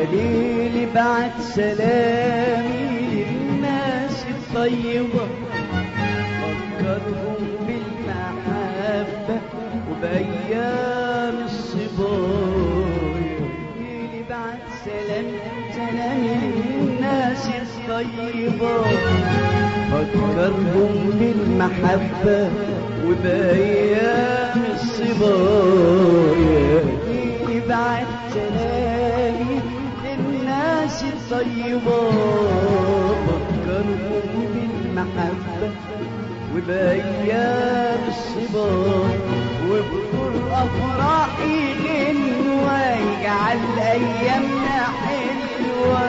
ليلي بعد سلامي للناس الطيبة فكرهم بالمحبة وبأيام الصبايا ليلي بعد سلام سلامي للناس الطيبة فكرهم بالمحبة وبأيام الصبايا ليلي بعد سلامي للناس الطيبة فكرهم بالمحبة وبأيام الصبايا وبكل أفراحي غنوة يجعل أيامنا حلوة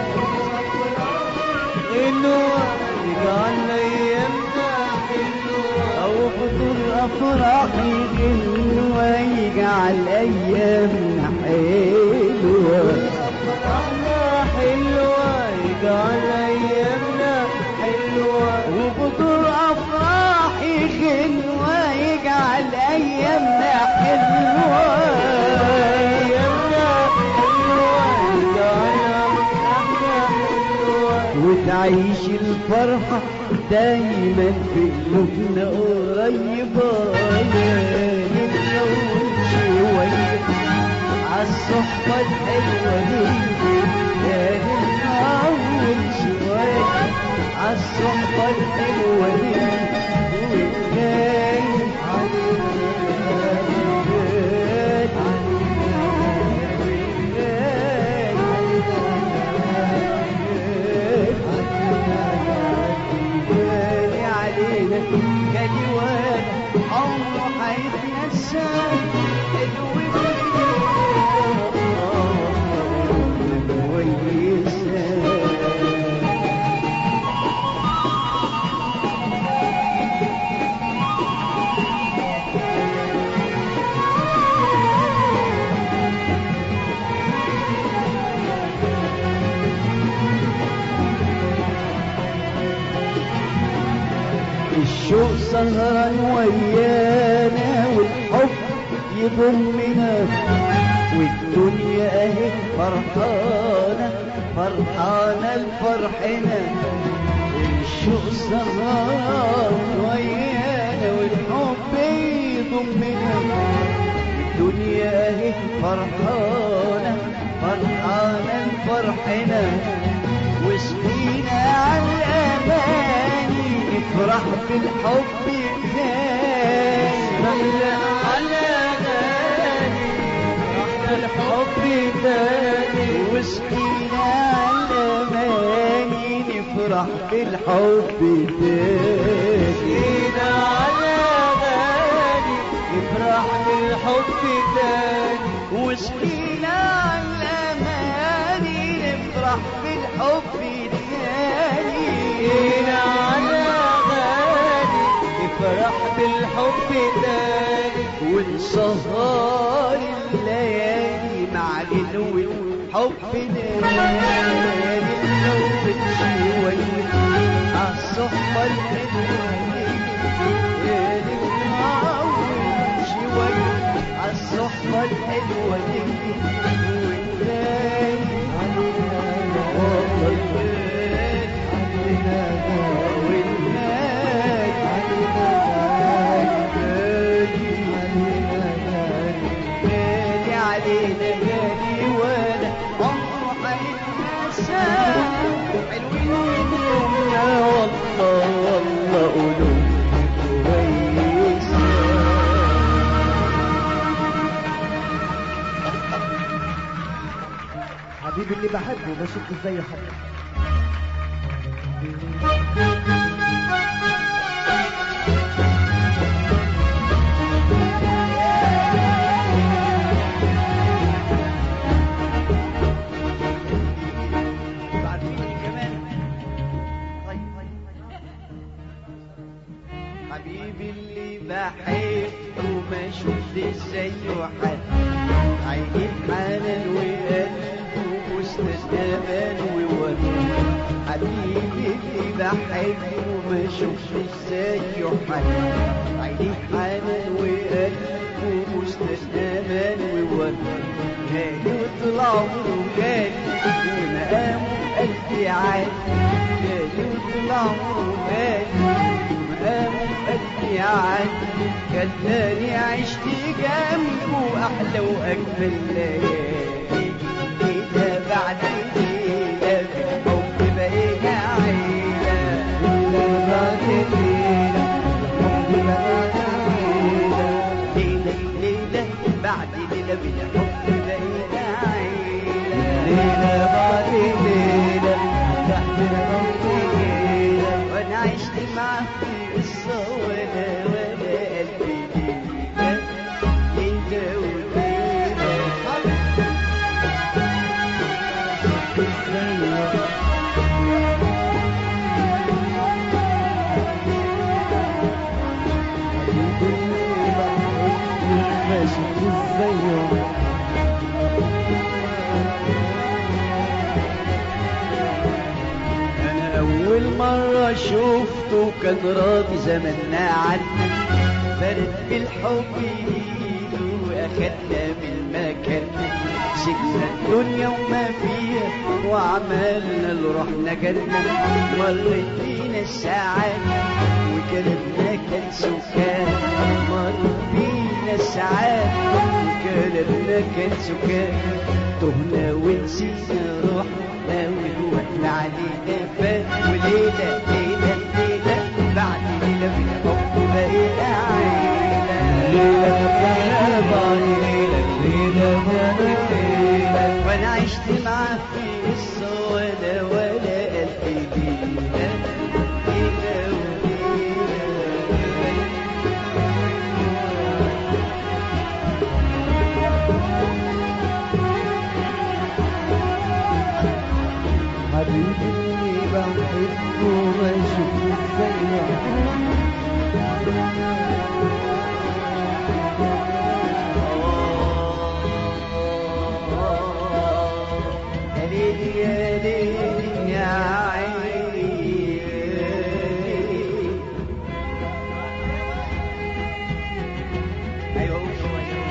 غنوة يجعل أيامنا حلوة أو بكل أفراحي غنوة يجعل أيامنا حلوة أفراحنا حلوة يجعل أيامنا حلوة وبكل أفراحي غنوة يجعل أيامنا حلوة أيامنا حلوة يجعل أيامنا حلوة وتعيش الفرحة دايما في قلوبنا قريبة يا نتلون شوية عالصحبة الحلوة دي يا نتعود شوية عالصحبة الحلوة دي وكان غالي علينا كديوان عمره هيتنسى حلو كويسة الشوق سهران ويانا والحب يضمنا والدنيا اهي فرحانة فرحانة لفرحنا الشوق سهران ويانا والحب يضمنا الدنيا اهي فرحانة فرحانة لفرحنا وسقينا على الأماني نفرح بالحب تاني على الأماني نفرح بالحب تاني وسقينا على الأماني نفرح بالحب تاني وسقينا على الأماني نفرح بالحب تاني وسقينا على الأماني نفرح بالحب تاني جينا على غالي نفرح بالحب تاني ونسهر الليالي مع ليل حبنا نلوت شوية عالصحبة الحلوة يا نتعود شوية عالصحبة الحلوة دي ونلاقي علينا غالي وانا عمره هيتنسى حلوين يومنا والله والله قلوب كويسه حبيبي اللي بحبه ما شفت زي حد بعد مني كمان طيب حبيبي اللي بحبه ما شفت زيه حد عيني حنان وقلبه مستشفى امان وورد حبيبي اللي بحبه ما شفت زيه حد عيني حنان وقلبه مستشفى امان وورد كان طول عمره جاني قلبي عاد جالي وطلعوا بالي مقام قلبي عاد خلاني عشت جنبه أحلى وأجمل ليالي كده بعد ليلة بالحب بقينا عيلة ليلة بعد ليلة حب بقانا عيلة ليلة ليلة بعد ليلة بالحب بقينا عيلة ليلة بعد ليلة تحت الأرض ليلة وانا عشت معاه في قصة ولا ولا قلبي ليلة ليلة وليلة ماشي ازاي انا اول مرة شفته كان راضي زماننا عنا فرد بالحب ايده واخدنا بالمكان سجنا الدنيا وما فيها وعملنا اللي رحنا جنة مرت بينا الساعات وكلامنا كان سكان مرت بينا الساعات وكلامنا كان سكان تهنا ونسينا روحنا والوقت علينا فات وليلة ليلة ليلة بعد ليلة بالحب بقينا عيلة ليلة بعد ليلة ليلة بعد ليلة وانا عشت معاه في قصة ولا ولا قلبي ليلة ليلة وليلة حبيبي اللي بحبه ما شفت ازاي يا ليلي يا ليلي يا عيني ايوه قول شويه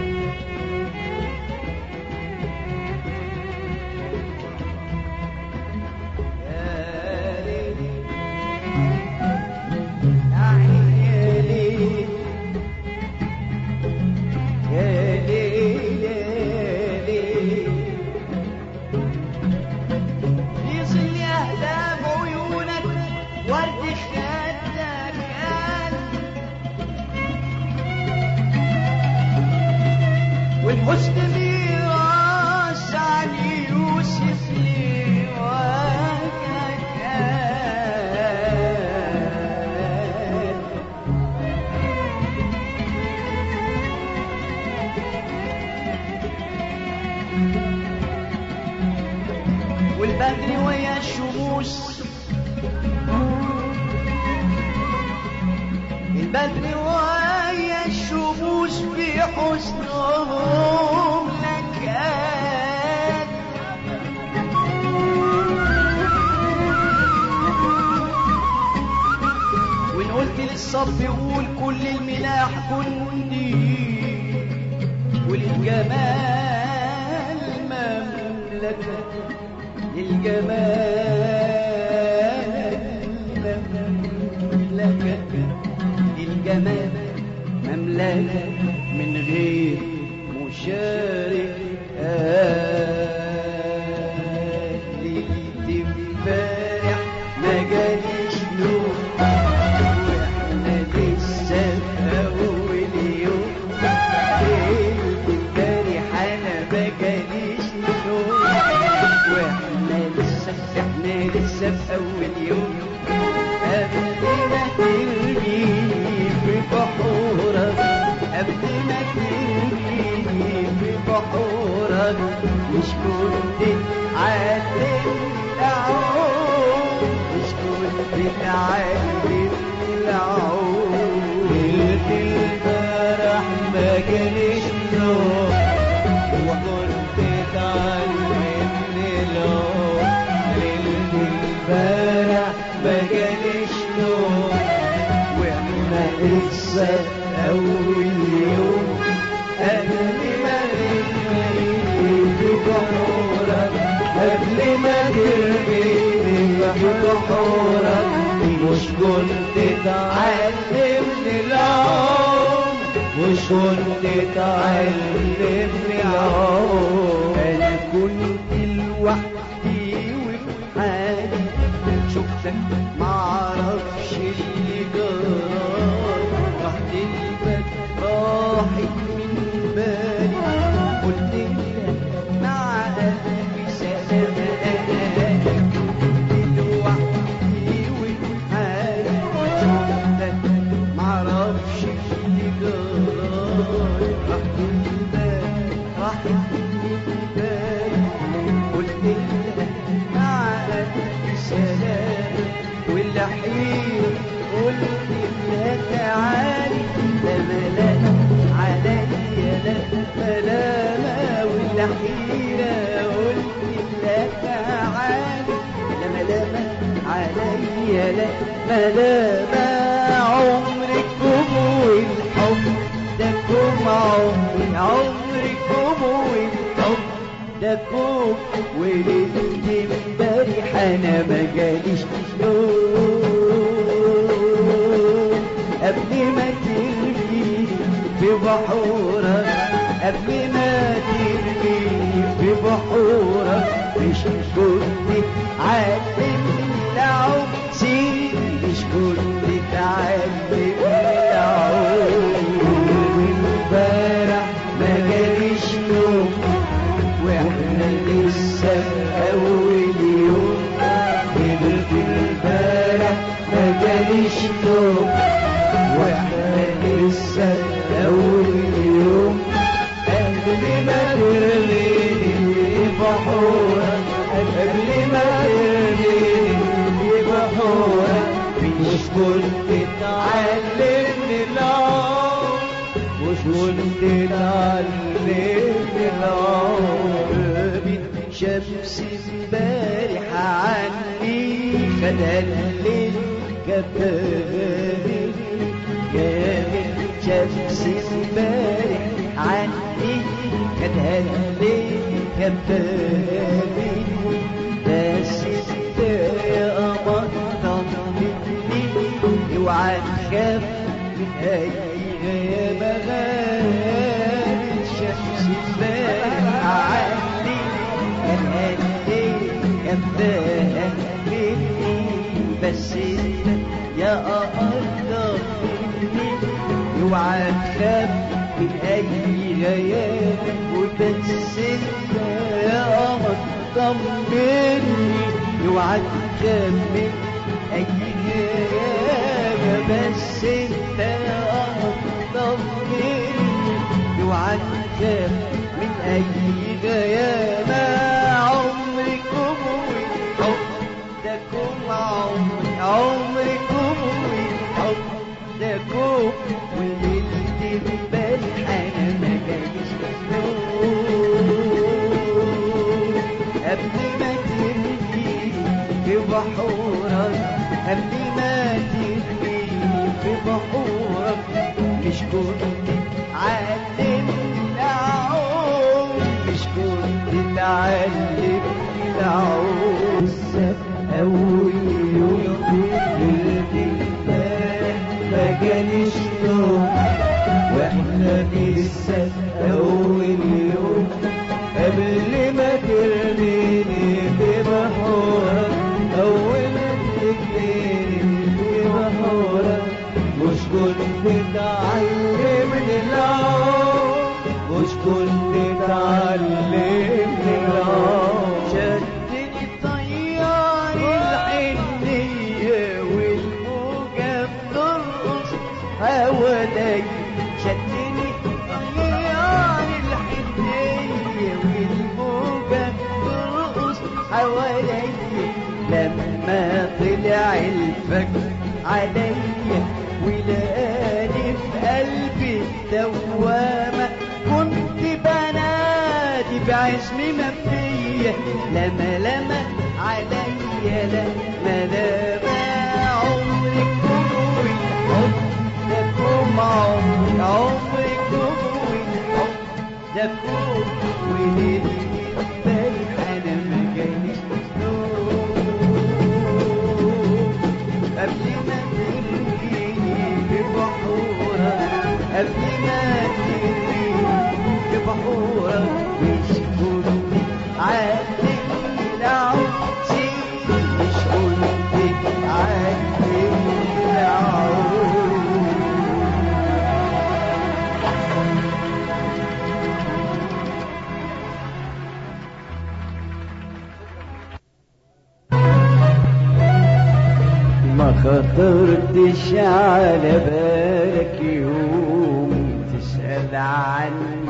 يا ليلي يا عيني يا ليلي يا ليلي يا ليلي في ظل أهداب عيونك ورد خدك والحسن ميراث عن يوسف لي وكان والبدر ويا الشموس البدر ويا الشموس في حسنهم لكان وان قلت للصب قول كل الملاح كني وللجمال مملكة للجمال مملكة للجمال مملكة من غير مشارك ليلة امبارح ما جاليش نوم واحنا لسه في اول يوم ليلة امبارح انا ما جاليش نوم واحنا لسه احنا لسه في اول يوم قبل ما ترمي في بحورك قبل ما ترمي في بحورك مش كنت تعلم العوم مش كنت تعلم العوم ليلة الفرح ما جاليش نوم وكنت تعلمني العوم ليلة الفرح ما جاليش نوم واحنا لسه اول يوم قبل ما نرمي في بحورك قبل ما ترمي بحورك مش كنت تعلمني العوم مش كنت تعلمني العوم انا كنت لوحدي وفي حالي شفتك معرفش اللي جرالي رحت الباب راحت من بالي قلت لك مع قلبي سلام انا كنت لوحدي وفي حالي شفتك معرفش اللي جرالي رحت الباب راحت من بالي قلت لك مع قلبي سلام والحين قلت لك تعالي لا ملام عليا لا ملامة والحيرة قلت لك تعالي لا ملامة عليا لا ملامة عمركم والحب دكم عمري عمركم والحب دكم وليلة امبارح انا ما جاليش نوم قبل ما ترميني في بحورك قبل ما ترميني في بحورك مش كنت علمني العوم سيدي مش كنت تعلمني العوم امبارح ما جاليش نوم واحنا لسه في اول يوم قبلت امبارح ما جاليش نوم واحنا لسه في اول يوم قبل ما ترميني في بحورك قبل ما ترميني في بحورك مش كنت تعلمني العمر مش كنت تعلمني العمر بنت شمس امبارح عني خدها الليل جباني جابت شمس امبارح عني خدها الليل جباني بس انت يا قمر طمني اوعى تخاف من اي غيابه غابت شمس امبارح عني كان قلبي جنبها مني بس انت يا اقرب مني اوعى تخاف من اي غياب وبس انت يا قمر طمني اوعى تخاف من اي غياب بس انت يا قمر طمني اوعى تخاف من اي غيابة عمركم والحب دكم عمري عمركم والحب دكم وليلة امبارح انا ما جاليش نوم قبل ما ترميني في بحورك قبل ما ترميني في بحورك مش كنت علمني العوم مش كنت تعلمني العوم لسه في أول يوم ليلة امبارح ما جاليش نوم واحنا لسه في أول يوم قبل ما ترميني في بحورك أول ما تجيني في بحورك مش كنت تعلمني العوم مش كنت تعلمني العوم شدني طيار الحنية والموجة بترقص حوالي شدني طيار الحنية والموجة بترقص حوالي لما طلع الفجر عليا ولقاني في قلبي الدوامة كنت بنادي بعزمي مبنية لما لما عليا لما لما عمركم والحب دكم عمري عمركم والحب دكم وليلة امبارح انا ما جاليش نوم ما ترميني في بحورك مش كنت علمني العود سيدي مش كنت علمني العود ما خطرتش على بالك يوم تسأل عني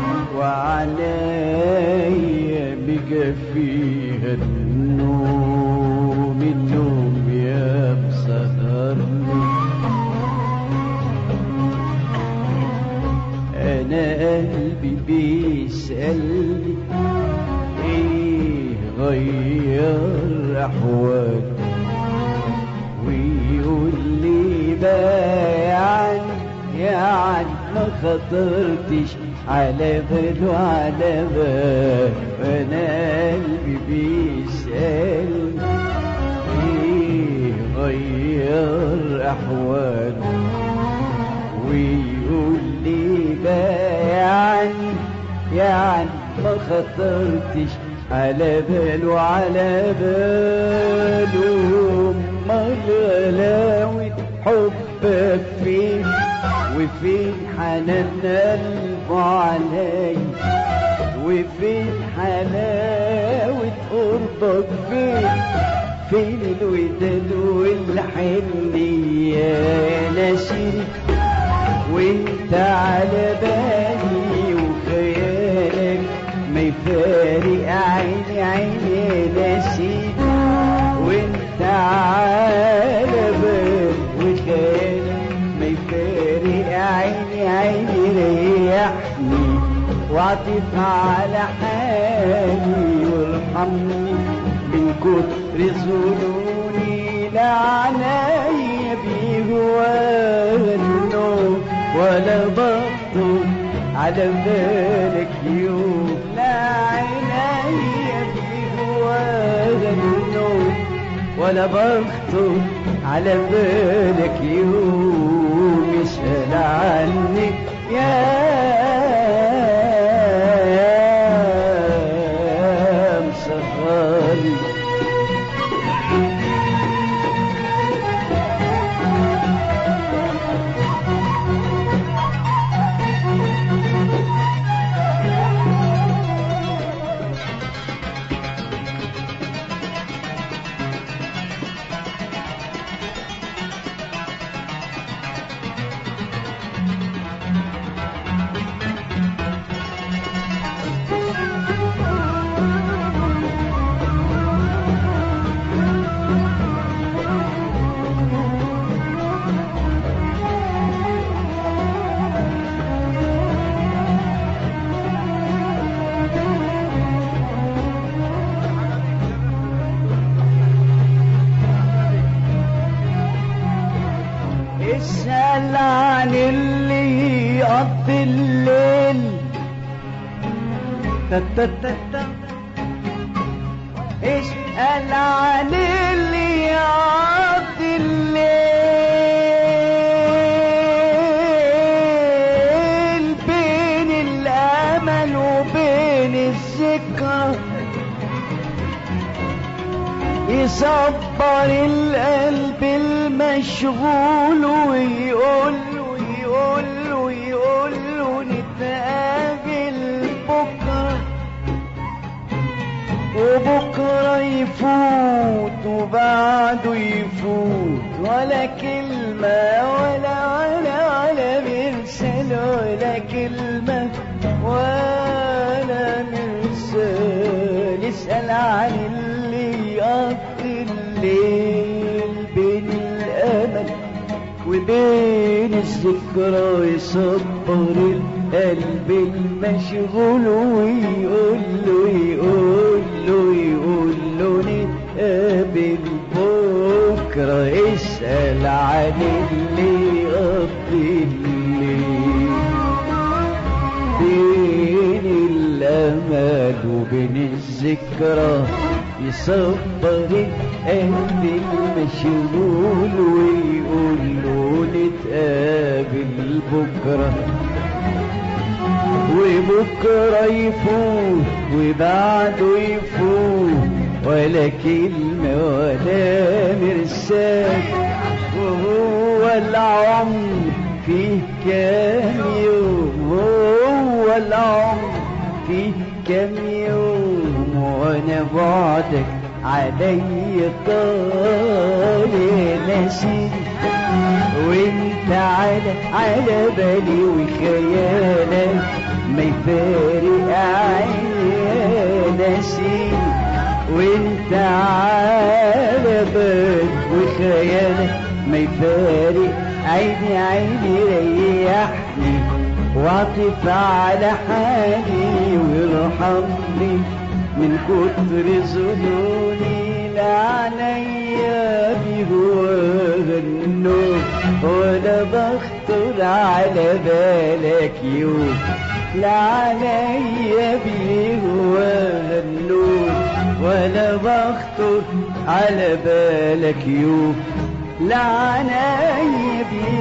وعنايا بقى فيها النوم النوم يا مسهرني انا قلبي بيسألني ايه غير احوالي ويقول لي بقى يعني يعني ما خطرتش على باله على بال وانا قلبي بيسألني ايه غير احواله ويقول لي بقى يعني يعني ما خطرتش على باله على باله ما غلاوة حبك فين وفين حنان قلبه علي وفين حلاوة قربك فين فين الوداد والحنية يا نسيني وانت على بالي وخيالك ما يفارق عيني عيني نسيت وانت على بالي وخيالك ما يفارق عيني عيني ريحني واعطف على حالي وارحمني من كتر ظنوني لا عنايا بيهوى النوم ولا بخطر على بالك يوم لا عنايا بيهوى النوم ولا بخطر على بالك يوم يسأل عنك يا مسخري اسأل عن اللي يقضي الليل تا تا تا تا. اسأل عن اللي يقضي الليل بين الأمل وبين الذكرى يصبر القلب المشغول ويقول ويقول ويقول نتقابل بكره وبكره يفوت وبعده يفوت ولا كلمة ولا ولا ولا مرسل ولا كلمة ولا مرسل اسأل عن اللي يقضي الليل بين الأمل وبين الذكرى يصبر القلب المشغول ويقول له يقول له يقول له نتقابل بكرة اسأل عن اللي يقضي الليل بين الأمل وبين الذكرى يصبر القلب المشغول ويقول له نتقابل بكرة وبكرة يفوت وبعده يفوت ولا كلمة ولا مرسال وهو العمر فيه كام يوم وهو العمر فيه كام يوم وانا بعدك علي طال نسيت وانت على على بالي وخيالك ما يفارق عيني نسيت وانت على بالي وخيالك ما يفارق عيني عيني ريحني واعطف على حالي وارحمني من كتر ظنوني لعنيا بهواها النوم وانا بخطر على بالك يوم لعنيا بهواها النوم وانا بخطر على بالك يوم لعنيا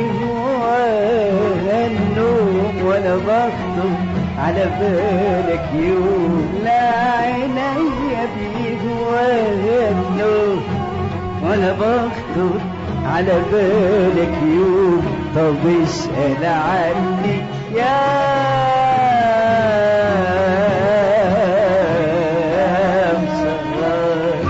بهواها النوم وانا بخطر على بالك يوم لا عيني بيهواها النوم وانا بخطر على بالك يوم طب اسأل عني يا مسهر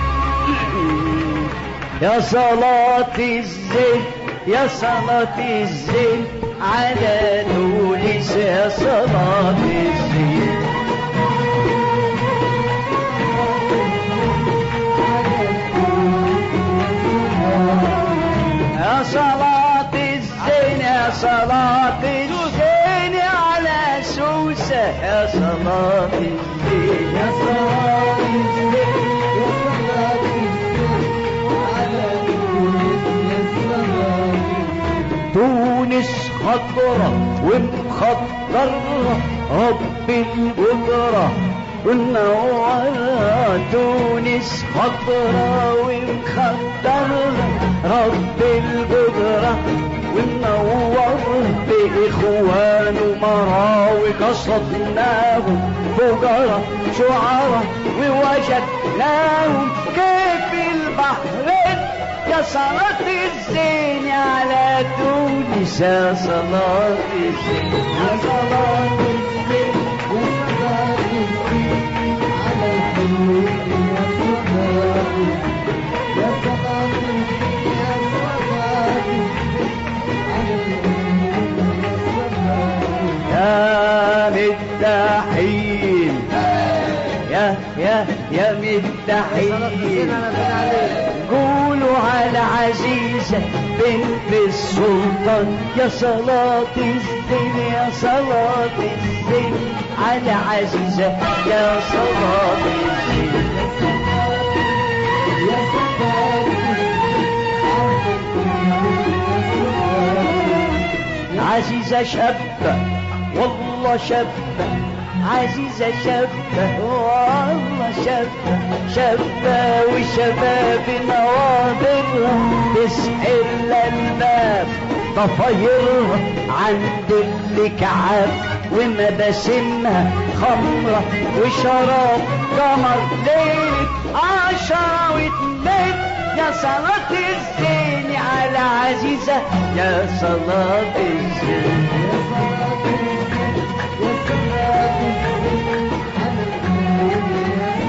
يا صلاة الزين يا صلاة الزين على نورس يا صلاة الزين يا صلاة الزين يا صلاة الزين على سوسة يا صلاة الزين يا صلاة الزين يا صلاة الزين على تونس خضرة ومخضرة رب القدرة والنوارة تونس خضرة ومخضرة رب القدرة ونور بإخوان مراوي قصدناهم فجرة شعراء ووجدناهم كيف البحرين يا صلاة الزين على تونس يا صلاة الزين يا صلاة الزين يا صلاة الزين على تونس يا صلاة الزين يا صلاة الزين يا صلاة يا مدحين يا يا يا مدحين قولوا على عزيزة بنت السلطان يا صلاة الزين يا صلاة الزين على عزيزة يا صلاة الزين يا عزيزة شابة والله شابة عزيزة شابة والله شابة شابة وشباب نواظرها تسحر الباب ضفايرها عند اللي كعب ومباسمها خمرة وشراب قمر ليلة عشرة واتنين يا صلاة الزين على عزيزة يا صلاة الزين يا صلاة الزين يا صلاة الزين على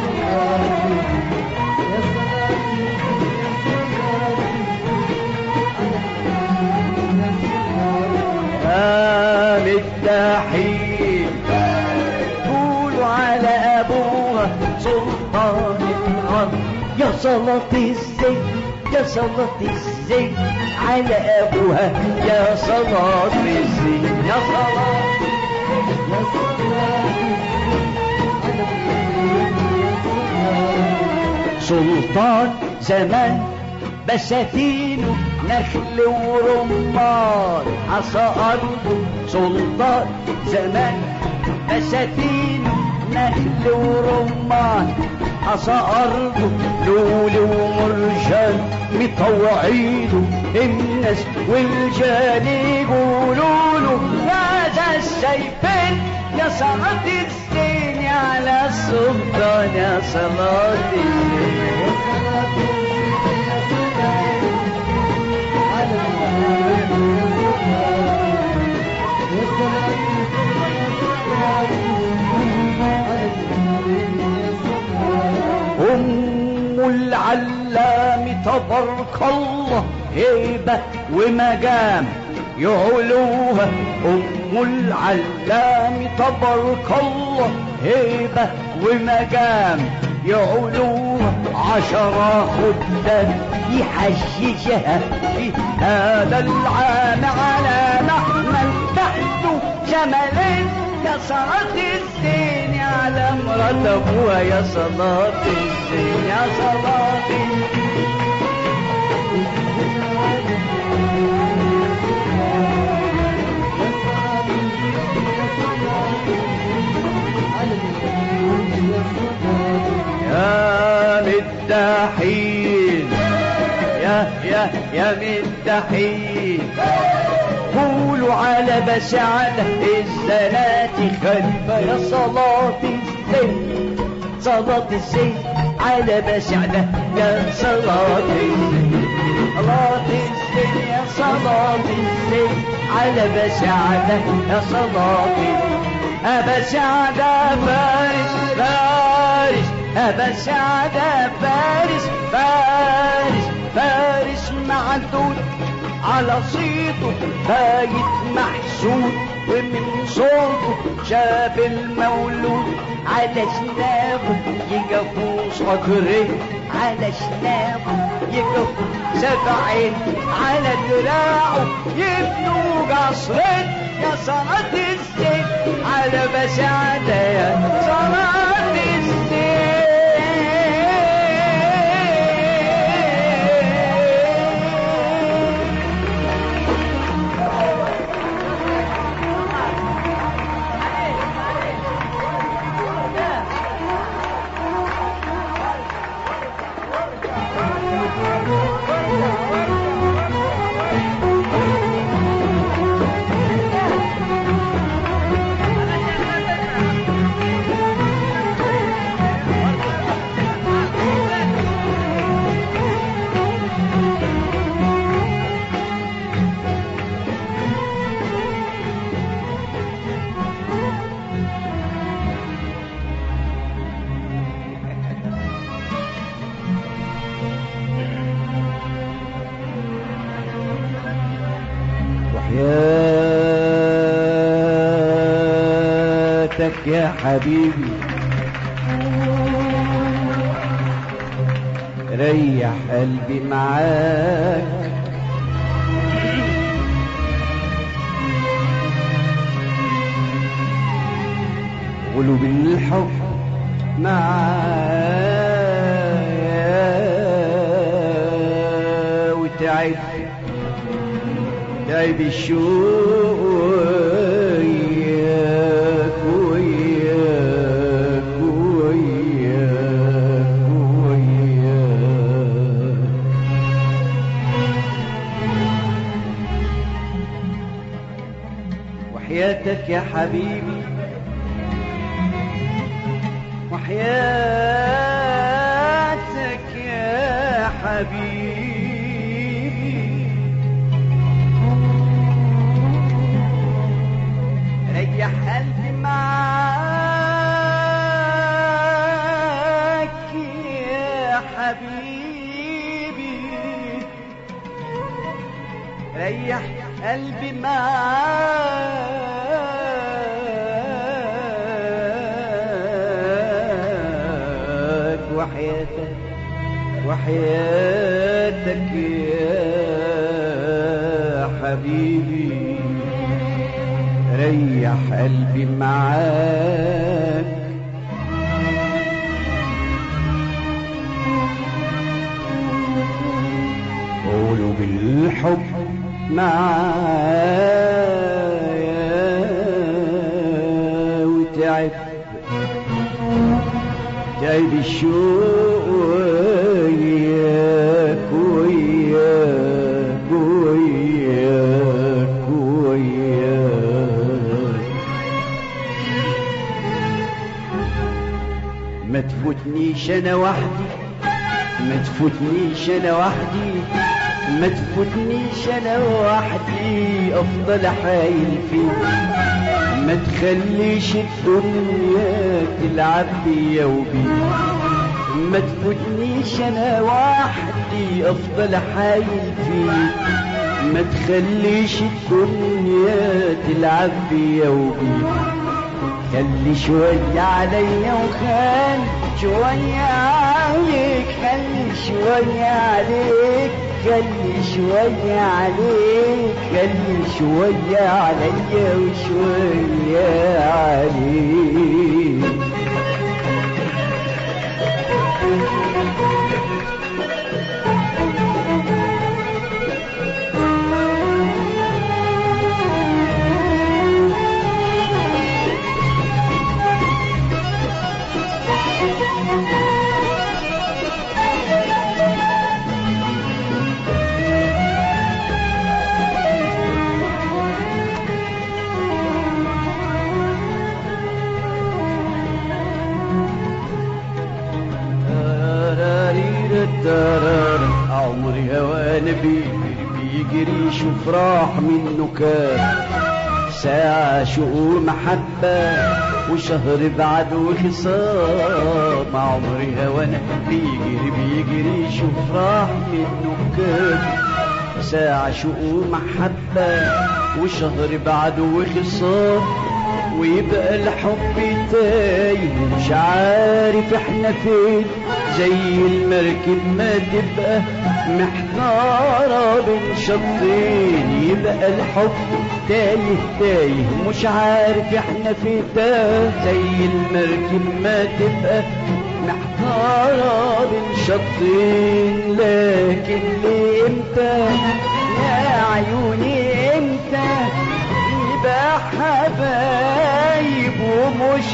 مداحين قولوا على ابوها سلطان الارض يا صلاة الزين يا صلاة الزين على ابوها يا صلاة الزين يا صلاة يا صلاة سلطان زمان بساتينه نخل ورمان عصا أرضه سلطان زمان بساتينه نخل ورمان عصا أرضه لول ومرجان مطوعينه الناس والجان يقولوا له هذا شايفين يا صلاة الزين على السلطان يا صلاة الزين أم العلام تبارك الله هيبة ومجام يعلوها أم العلام تبارك الله هيبة ومجام يعلوها عشرة خدام يحششها في هذا العام على محمل تحته جملين يا صلاة الزين على مرات ابوها يا صلاة الزين يا صلاة الزين يا مدحين يا يا يا مدحين قولوا على بسعادة الزنات خلفة يا صلاة الزين صلاة الزين على بسعادة يا صلاة الزين صلاة الزين يا صلاة الزين على بسعادة يا صلاة الزين أبا سعادة فارس فارس أبا سعادة فارس فارس فارس معدود على صيته بايت محسود ومن صوته شاف المولود على شنابه يقفوا صدره على شنابه يقفوا سبعين على دراعه يبنوا قصرين يا صلاة الزين على بسعادة يا صلاة الزين وحياتك يا حبيبي ريح قلبي معاك قلوب الحب معايا وتعب تعب الشوق وياك وياك وياك وياك وحياتك يا حبيبي وحياتك يا حبيبي ريح قلبي معاك يا حبيبي ريح قلبي معاك وحياتك وحياتك يا حبيبي ريح قلبي معاك قولوا بالحب معايا وتعب تعب الشوق وياك وياك وياك وياك ما تفوتنيش انا وحدي ما تفوتنيش انا وحدي ما تفوتنيش انا وحدي افضل حايل فيك ما تخليش الدنيا تلعب بيا وبيك ما تفوتنيش انا وحدي افضل حايل فيك ما تخليش الدنيا تلعب بيا وبيك خلي شوية عليا وخلي شوية عليك خلي شوية عليك خلي شوية عليك خلي شوية عليا وشوية عليك عمري هوانا بيجري بيجري شوف راح منه كام ساعة شوق محبة وشهر بعد وخصام عمري هوانا بيجري بيجري شوف راح منه كام ساعة شوق محبة وشهر بعد وخصام ويبقى الحب تايه مش عارف احنا فين زي المركب ما تبقى محتارة بين شطين يبقى الحب تايه تايه مش عارف احنا فين ده زي المركب ما تبقى محتارة بين شطين لكن ليه امتى يا عيوني امتى يبقى حبايب ومش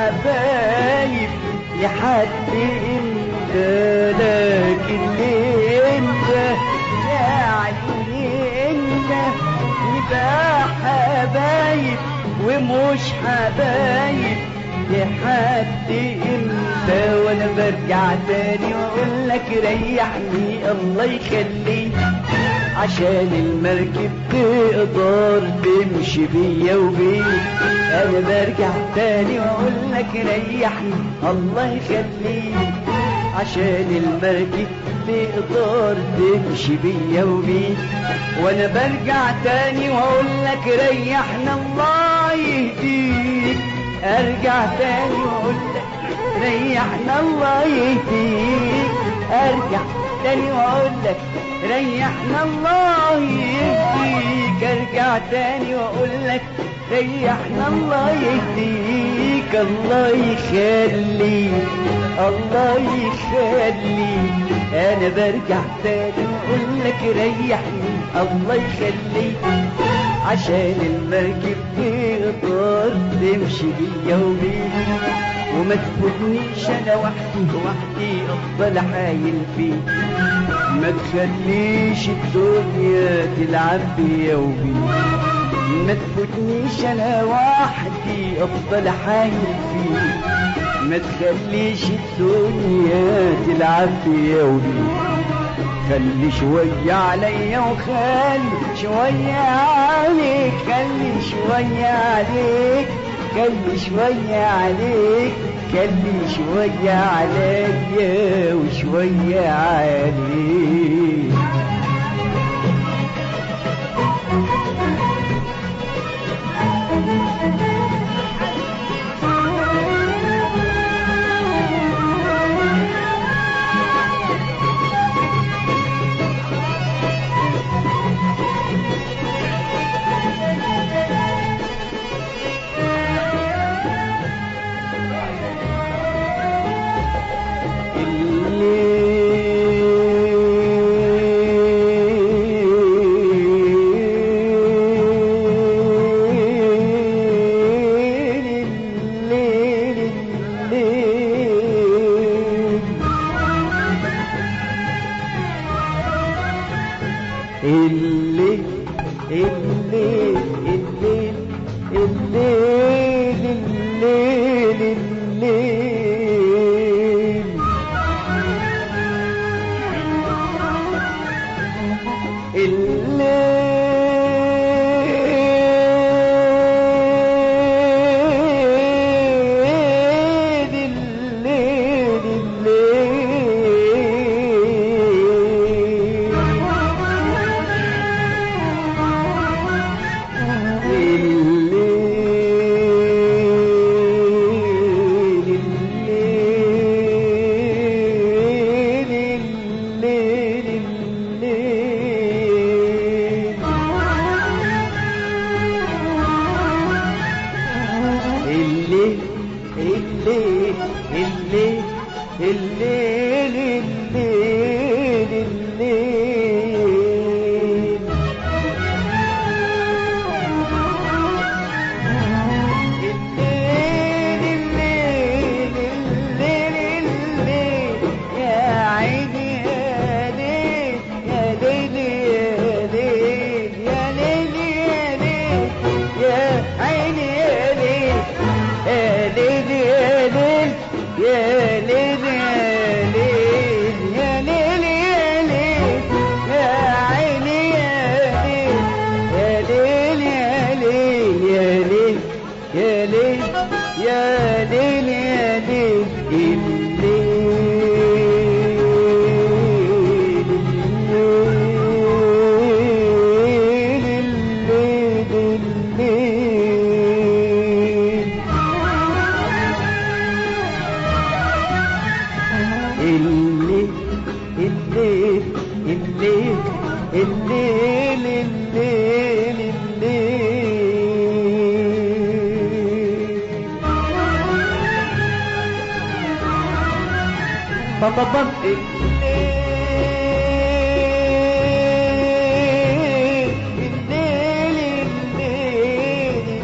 حبايب لحد امتى لكن ليه انت يا عيوني انت يبقى حبايب ومش حبايب لحد امتى وانا برجع تاني واقول لك ريحني الله يخليك عشان المركب تقدر تمشي بيا وبيك انا برجع تاني واقول لك ريحني الله يخليك عشان المركب تقدر تمشي بيا وبيك وانا برجع تاني واقول لك ريحنا الله يهديك ارجع تاني واقول لك ريحنا الله يهديك ارجع تاني واقول لك ريحنا الله يهديك ارجع تاني واقول لك ريحنا الله يهديك الله يخليك الله يخليك انا برجع تاني واقول لك ريحني الله يخليك عشان المركب تقدر تمشي بيا وبيك وما تفوتنيش انا وحدي وحدي افضل حايل فيك ما تخليش الدنيا تلعب بيا وبيك ما تفوتنيش انا وحدي افضل حايل فيك ما تخليش الدنيا تلعب بيا وبيك خلي شوية عليا وخلي شوية عليك خلي شوية عليك خلي شوية عليك خلي شوية عليا وشوية عليك الليل الليل الليل الليل الليل الليل الليل الليل الليل يا عيني يا ليل يا ليل يا ليل يا ليل يا ليل يا عيني يا ليل يا ليل يا ليل يا ليل يا ليل يا ليل يا ليل يا عيني يا ليل يا ليل يا ليل يا ليل يا ليل يا ليل الليل الليل الليل الليل الليل الليل الليل الليل الليل بابا الليل الليل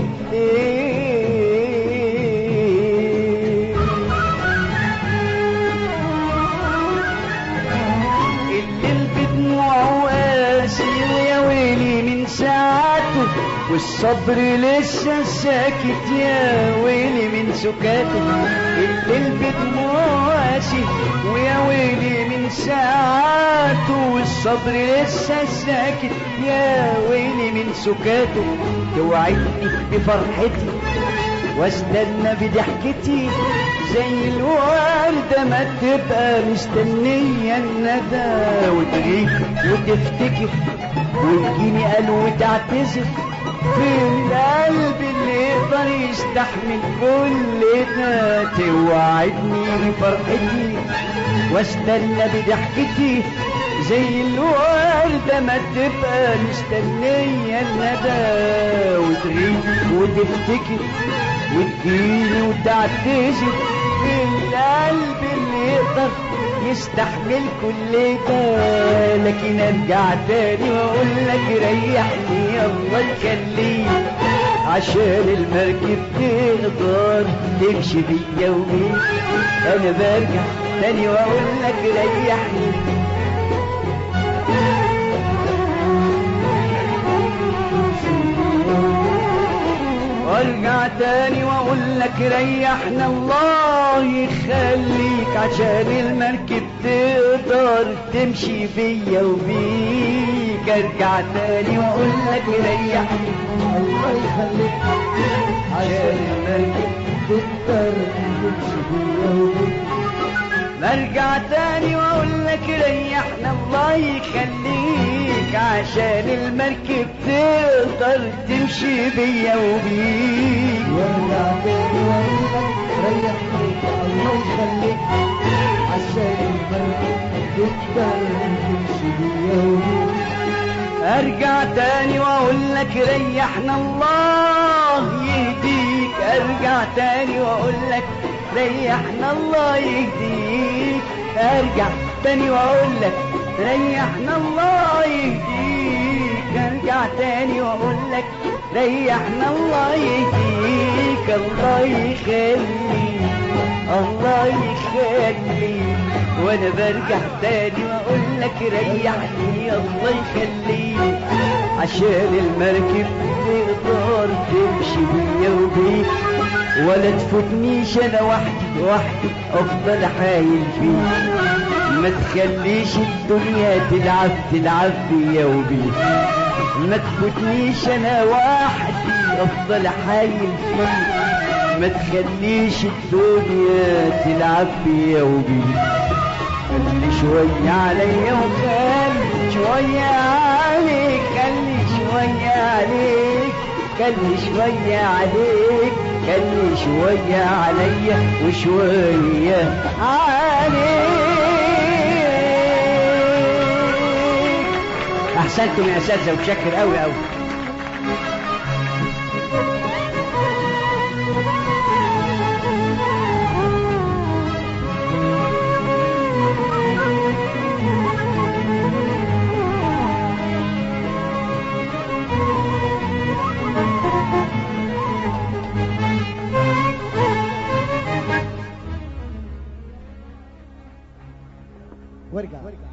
الليل الليل بدموعه قاسي ويا ويلي من ساعته والصبر لسه ساكت يا ويلي من سكاته الليل بدموعه قاسي ويا ويلي من ساعته والصبر لسه ساكت يا ويلي من سكاته توعدني بفرحتي واستنى بضحكتي زي الوردة ما تبقى مستنية الندى وتغيب وتفتكر وتجيني قال وتعتذر فين القلب اللي يقدر يستحمل كل ده توعدني بفرحتي واستنى بضحكتي زي الوردة ما تبقى مستنية الندى وتغيب وتفتكر وتجيني وتعتذر القلب اللي يقدر يستحمل كل ده لكن ارجع تاني واقول لك ريحني الله يخليك عشان المركب تقدر تمشي بيا وبيك انا برجع تاني واقول لك ريحني وارجع تاني واقول لك ريحنا الله يخليك عشان المركب تقدر تمشي فيا وبيك ارجع تاني واقول لك ريحني الله يخليك عشان المركب تقدر تمشي بيا وبيك برجع تاني واقول لك ريحنا الله يخليك عشان المركب تقدر تمشي بيا وبيك وارجع تاني واقول لك ريحني الله يخليك عشان المركب تقدر تمشي بيا وبيك ارجع تاني واقول لك ريحنا الله يهديك ارجع تاني واقول لك ريحنا الله يهديك ارجع تاني واقول لك ريحنا الله يهديك ارجع تاني واقول لك ريحنا الله يهديك الله يخليك الله يخليك وانا برجع تاني واقول لك ريحني الله يخليك عشان المركب تقدر تمشي بيا وبيك ولا تفوتنيش انا وحدي وحدي افضل حايل فيك ما تخليش الدنيا تلعب تلعب بيا وبيك ما تفوتنيش انا وحدي افضل حايل فيك ما تخليش الدنيا تلعب بيا وبيك خلي شوية عليا وخلي شوية عليك خلي شوية عليك خلي شوية عليك خلي شوية عليا وشوية عليك أحسنتم يا أساتذة وشكر أوي أوي وارجع